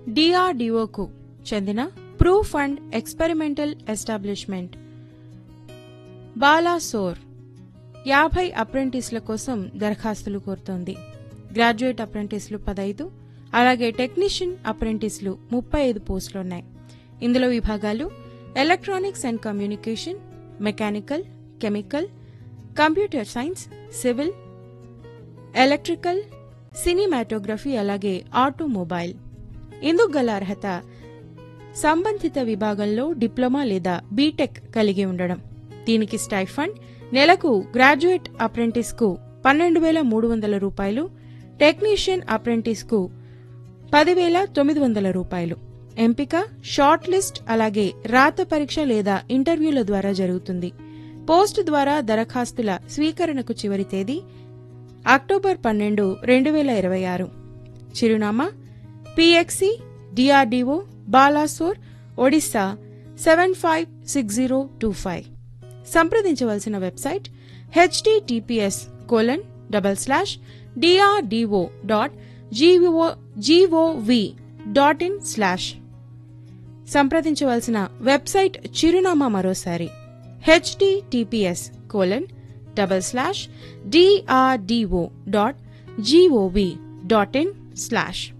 డిఆర్డిఓకు చెందిన proof and experimental establishment Balasore యాభై అప్రెంటిస్ల కోసం దరఖాస్తులు కోరుతోంది గ్రాడ్యుయేట్ అప్రెంటిస్లు పదైదు అలాగే టెక్నీషియన్ అప్రెంటిస్లు ముప్పై ఐదు పోస్టులున్నాయి ఇందులో విభాగాలు electronics and communication mechanical chemical computer science civil electrical cinematography అలాగే ఆటోమొబైల్ ఇందుకు గల అర్హత సంబంధిత విభాగంలో డిప్లొమా లేదా బీటెక్ కలిగి ఉండడం దీనికి స్టైఫండ్ నెలకు గ్రాడ్యుయేట్ అప్రెంటిస్కు పన్నెండు వేల మూడు వందల రూపాయలు టెక్నీషియన్ అప్రెంటిస్కు పదివేల తొమ్మిది వందల రూపాయలు ఎంపిక షార్ట్ లిస్ట్ అలాగే రాత పరీక్ష లేదా ఇంటర్వ్యూల ద్వారా జరుగుతుంది పోస్ట్ ద్వారా దరఖాస్తుల స్వీకరణకు చివరి తేదీ అక్టోబర్ పన్నెండు రెండు వేల ఇరవై ఆరు చిరునామా PXE DRDO Balasore Odisha seven five six zero two five సంప్రదించవలసిన website HTTPS colon double slash DRDO dot GO GOV dot in slash సంప్రదించవలసిన వెబ్సైట్ చిరునామా మరోసారి HTTPS colon double slash DRDO dot GOV dot in slash